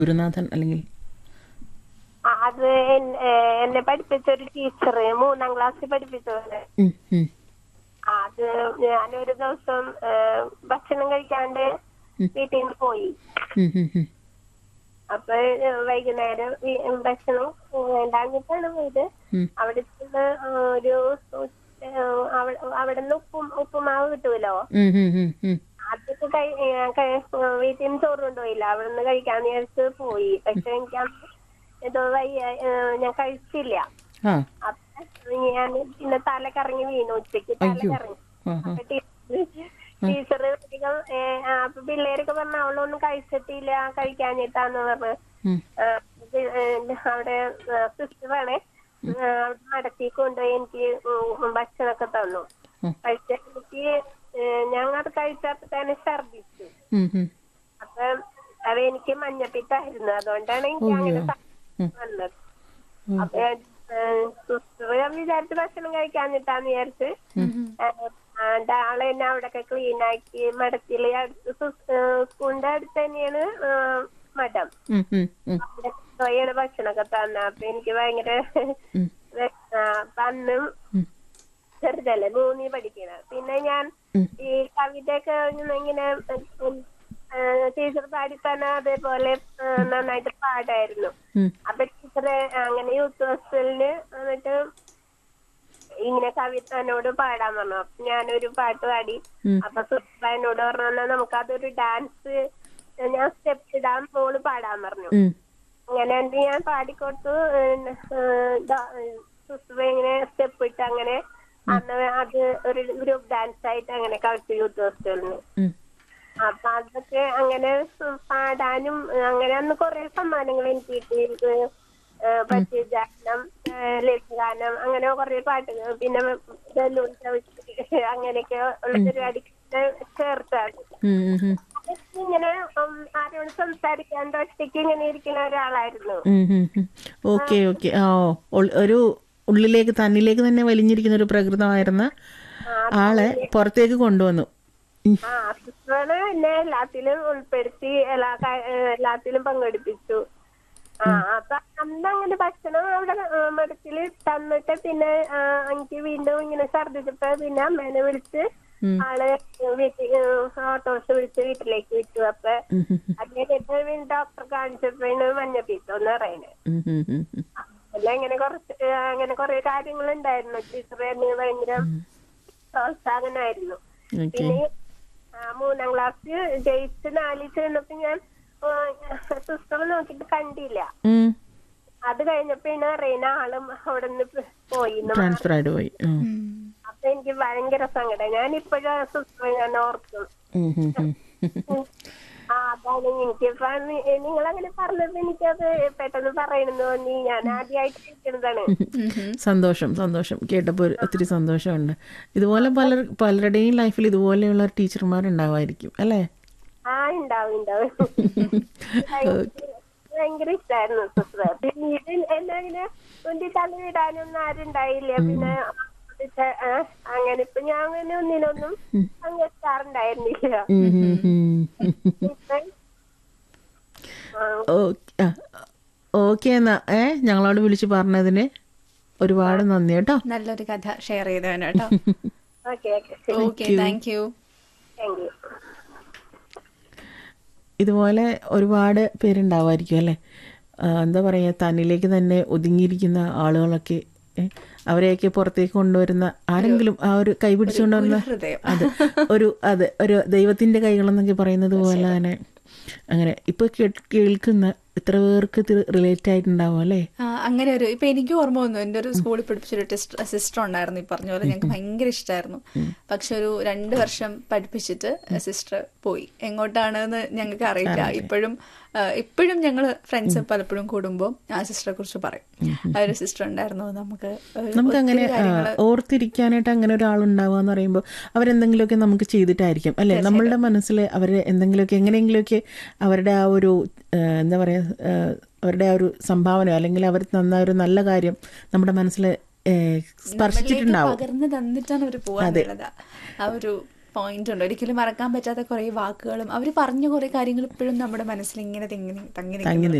ഗുരുനാഥൻ അല്ലെങ്കിൽ ആ, അത് എൻ- ഏ, എന്നെ പഠിപ്പിച്ച ഒരു ടീച്ചർ മൂന്നാം ക്ലാസ്സിൽ പഠിപ്പിച്ചത് ഉം, ഉം, അത് ഞാനൊരു ദിവസം ഏ, ഭക്ഷണം കഴിക്കാണ്ട് വീട്ടിൽ നിന്ന് പോയി ഉം, ഉം, ഉം. അപ്പൊ ഏ, വൈകുന്നേരം ഈ- ഭക്ഷണം വേണ്ടാഞ്ഞിട്ടാണ് പോയത് ഉം. അവിടെ ചെന്ന് ഒരു അവിടെ നിന്ന് ഉപ്പും ഉപ്പുമാവ് കിട്ടുമല്ലോ ഉം, ഉം, ഉം, ഉം. അതൊക്കെ കഴി- ഏ, കഴി- വീട്ടിൽ നിന്ന് ചോറ് കൊണ്ടുപോയില്ല അവിടെ നിന്ന് കഴിക്കാന്ന് വിചാരിച്ച് പോയി പക്ഷെ എനിക്ക് അന്ന് എന്തോ വയ്യ ഏ, ഞാൻ കഴിച്ചില്ല ആ അപ്പൊ ഞാൻ പിന്നെ തല കറങ്ങി വീണു ഉച്ചക്ക് തല അയ്യോ. കറങ്ങി ആ, ആ. അപ്പൊ ടീച്ചർ അധികം ഏ, ആ, അപ്പൊ പിള്ളേരൊക്കെ പറഞ്ഞ അവളൊന്നും കഴിച്ചിട്ടില്ല കഴിക്കാഞ്ഞിട്ടാന്ന് പറഞ്ഞു ഉം. ആ, ഇത്, ഏ, അവിടെ സിസ്റ്ററാണ് അവിടെ നടത്തി കൊണ്ടുപോയി എനിക്ക് ഉം ഭക്ഷണമൊക്കെ തന്നു ഉം. പക്ഷെ എനിക്ക് ഏ, ഞാൻ അത് കഴിച്ചപ്പോ തന്നെ ഛർദിച്ചു ഉം, ഉം. അപ്പൊ അത് എനിക്ക് മഞ്ഞപ്പിത്തായിരുന്നു അതുകൊണ്ടാണ് എനിക്ക് അങ്ങനെ ഉം. വന്നത് അപ്പൊ ഞാൻ, ഏഹ്, സിസ്റ്റർ ഞാൻ വിചാരിച്ച് ഭക്ഷണം കഴിക്കാഞ്ഞിട്ടാന്ന് വിചാരിച്ച് ഏഹ്, ആളെ എന്നെ അവിടെയൊക്കെ ക്ലീൻ ആക്കി മഠത്തില് അടുത്ത് സിസ്- ഏഹ്, സ്കൂളിന്റെ അടുത്ത് തന്നെയാണ് ഏഹ്, മഠം ഉം, ഉം, ഉം. അവിടെ കൊണ്ടുപോയാണ് ഭക്ഷണമൊക്കെ തന്നെ അപ്പൊ എനിക്ക് ഭയങ്കര ഉം. ആ, അപ്പൊ അന്നും ഉം. ചെറുതല്ലേ മൂന്നി പഠിക്കണത് പിന്നെ ഞാൻ ഉം. ഈ കവിതയൊക്കെ ഇങ്ങനെ ടീച്ചർ പാടി തന്നെ അതേപോലെ ആ, നന്നായിട്ട് പാടായിരുന്നു ഉം. അപ്പൊ ടീച്ചറെ അങ്ങനെ യൂത്ത് ഹോസ്റ്റലിന് എന്നിട്ട് ഇങ്ങനെ കവിത എന്നോട് പാടാൻ പറഞ്ഞു അപ്പൊ ഞാനൊരു പാട്ട് പാടി ഉം. അപ്പൊ സുഹൃത്ത എന്നോട് പറഞ്ഞു "എന്നാ നമുക്ക് അതൊരു ഡാൻസ് ഞാൻ സ്റ്റെപ്പ് ഇടാൻ മോള് പാടാൻ പറഞ്ഞു ഉം. അങ്ങനെ ഉണ്ട് ഞാൻ പാടിക്കൊടുത്തു സുസ്വ ഇങ്ങനെ സ്റ്റെപ്പ് ഇട്ട് അങ്ങനെ അന്ന് അത് ഒരു ഗ്രൂപ്പ് ഡാൻസ് ആയിട്ട് അങ്ങനെ കളിച്ചു യൂത്ത് ഹോസ്റ്റലിന് ഉം. അപ്പൊ അതൊക്കെ അങ്ങനെ പാടാനും അങ്ങനെ അന്ന് കുറെ സമ്മാനങ്ങൾ എനിക്ക് കിട്ടി പച്ചഗാനം ലളിതഗാനം അങ്ങനെ കുറെ പാട്ടുകൾ പിന്നെ ബലൂൺ ചവിട്ടി അങ്ങനെയൊക്കെ ഉള്ള പരിപാടി ചേർത്താണ് ഉം, ഉം, ഉം. അതൊക്കെ ഇങ്ങനെ ഉം, ആരോട് സംസാരിക്കാണ്ട് ഒറ്റയ്ക്ക് ഇങ്ങനെ ഇരിക്കുന്ന ഒരാളായിരുന്നു ഉം, ഉം, ഉം. ഓക്കെ ഓക്കെ ആ ഓ ഉൾ- ഒരു ഉള്ളിലേക്ക് തന്നിലേക്ക് തന്നെ വലിഞ്ഞിരിക്കുന്ന ഒരു പ്രകൃതമായിരുന്ന ആളെ പുറത്തേക്ക് കൊണ്ടുവന്നു ഉം. ആ സിസ്റ്ററാണ് എന്നെ എല്ലാത്തിലും ഉൾപ്പെടുത്തി എല്ലാ കാ- ഏഹ് എല്ലാത്തിലും പങ്കെടുപ്പിച്ചു ആ അപ്പൊ അന്ന് അങ്ങനെ ഭക്ഷണം അവിടെ മഠത്തില് തന്നിട്ട് പിന്നെ ആ, എനിക്ക് വീണ്ടും ഇങ്ങനെ ഛർദിച്ചപ്പോ പിന്നെ അമ്മേനെ വിളിച്ച് ഉം. ആള് വീട്ടിൽ ഓട്ടോറിക്ഷ വിളിച്ച് വീട്ടിലേക്ക് വിട്ടു അപ്പൊ ഉം, ഉം, ഉം. അത് കഴിഞ്ഞിട്ട് പിന്നെ ഡോക്ടർ കാണിച്ചപ്പോഴാണ് മഞ്ഞപ്പിത്തം പറയുന്നത് ഉം, ഉം, ഉം, ഉം. അല്ല ഇങ്ങനെ കുറച്ച് ഏഹ് അങ്ങനെ കുറെ കാര്യങ്ങൾ ഉണ്ടായിരുന്നു ടീച്ചർ എന്നെ ഭയങ്കര പ്രോത്സാഹനമായിരുന്നു ഓക്കെ പിന്നെ ആ, മൂന്നാം ക്ലാസ് ജയിച്ച് നാലിൽ ചെന്നപ്പോ ഞാൻ സിസ്റ്റർ നോക്കിട്ട് കണ്ടില്ല ഉം. അത് കഴിഞ്ഞപ്പോഴാണ് അറിയുന്ന ആളും അവിടെ നിന്ന് പോയി എന്ന് ട്രാൻസ്ഫർ ആയിട്ട് പോയി ഉം. അപ്പൊ എനിക്ക് ഭയങ്കര സങ്കടം ഞാൻ ഇപ്പോഴും സിസ്റ്റർ ഞാൻ ഓർക്കും ഉം, ഉം, ഉം. ആ അതാണ് എനിക്ക് നിങ്ങൾ അങ്ങനെ പറഞ്ഞപ്പോ എനിക്കത് പെട്ടെന്ന് പറയണെന്ന് തോന്നി ഞാൻ ആദ്യമായിട്ട് കേൾക്കുന്നതാണ് സന്തോഷം സന്തോഷം കേട്ടപ്പോൾ ഒരു- ഒത്തിരി സന്തോഷമുണ്ട് ഇതുപോലെ പലർ പലരുടെയും ലൈഫിൽ ഇതുപോലെയുള്ള ടീച്ചർമാരുണ്ടാവുമായിരിക്കും അല്ലേ ആ ഉണ്ടാവും ഉണ്ടാവും ഭയങ്കര ഇഷ്ടായിരുന്നു സിസ്റ്റർ പിന്നീട് എന്നെ അങ്ങനെ കൊണ്ടി തള്ളി വിടാനൊന്നും ആരുണ്ടായില്ല പിന്നെ ഇത്, ആ, അങ്ങനെ ഇപ്പൊ ഞാൻ അങ്ങനെ ഒന്നിനൊന്നും പങ്കെടുക്കാറുണ്ടായിരുന്നില്ല ഉം, ഉം, ഉം. പിന്നെ, ആ, ഓക്കെ ആ, ഓക്കെ എന്നാ ഏ ഞങ്ങളോട് വിളിച്ച് പറഞ്ഞതിന് ഒരുപാട് നന്ദി കേട്ടോ നല്ലൊരു കഥ ഷെയർ ചെയ്തവന് കേട്ടോ okay okay okay thank you thank you ഇതുപോലെ ഒരുപാട് പേരുണ്ടാവുമായിരിക്കും അല്ലേ ആ, എന്താ പറയുക തന്നിലേക്ക് തന്നെ ഒതുങ്ങിയിരിക്കുന്ന ആളുകളൊക്കെ ഏ, അവരെയൊക്കെ പുറത്തേക്ക് കൊണ്ടുവരുന്ന ആരെങ്കിലും ആ ഒരു കൈ പിടിച്ചുകൊണ്ടുവരുന്ന ഹൃദയം അതെ ഒരു അതെ ഒരു ദൈവത്തിന്റെ കൈകളെന്നൊക്കെ പറയുന്നത് പോലെ തന്നെ അങ്ങനെ ഇപ്പൊ കേ- കേൾക്കുന്ന ഇത്ര പേർക്ക് ഇത് റിലേറ്റ് ആയിട്ടുണ്ടാവും അല്ലേ ആ, അങ്ങനെ ഒരു ഇപ്പൊ എനിക്ക് ഓർമ്മ വന്നു എൻ്റെ ഒരു സ്കൂളിൽ പഠിപ്പിച്ചൊരു ടെസ്റ്റ് സിസ്റ്റർ ഉണ്ടായിരുന്നു ഈ പറഞ്ഞ പോലെ ഞങ്ങൾക്ക് ഭയങ്കര ഇഷ്ടമായിരുന്നു പക്ഷെ ഒരു രണ്ട് വർഷം പഠിപ്പിച്ചിട്ട് സിസ്റ്റർ പോയി എങ്ങോട്ടാണെന്ന് ഞങ്ങൾക്ക് അറിയില്ല ഇപ്പോഴും ആ, ഇപ്പോഴും ഞങ്ങൾ ഫ്രണ്ട്സ് പലപ്പോഴും കൂടുമ്പോൾ ആ സിസ്റ്ററെ കുറിച്ച് പറയും ആ ഒരു സിസ്റ്റർ ഉണ്ടായിരുന്നു നമുക്ക് ഒരു നമുക്ക് അങ്ങനെ ഒത്തിരി കാര്യങ്ങള് ഓർത്തിരിക്കാനായിട്ട് അങ്ങനെ ഒരാളുണ്ടാവുക എന്ന് പറയുമ്പോൾ അവരെന്തെങ്കിലുമൊക്കെ നമുക്ക് ചെയ്തിട്ടായിരിക്കും അല്ലേ നമ്മളുടെ മനസ്സിൽ അവർ എന്തെങ്കിലുമൊക്കെ എങ്ങനെയെങ്കിലുമൊക്കെ അവരുടെ ആ ഒരു ആ, എന്താ പറയുക ആ, അവരുടെ ആ ഒരു സംഭാവന അല്ലെങ്കിൽ അവർ തന്ന ഒരു നല്ല കാര്യം നമ്മുടെ മനസ്സിൽ സ്പർശിച്ചിട്ടുണ്ടാവും പകർന്ന് തന്നിട്ടാണ് അവർ പോകാന്നുള്ളത് ആ ഒരു പോയിന്റ് ഉണ്ട് ഒരിക്കലും മറക്കാൻ പറ്റാത്ത കുറെ വാക്കുകളും അവർ പറഞ്ഞ കുറെ കാര്യങ്ങൾ ഇപ്പോഴും നമ്മുടെ മനസ്സിൽ ഇങ്ങനെ തിങ്ങി തങ്ങി തങ്ങി നിൽക്കുന്നു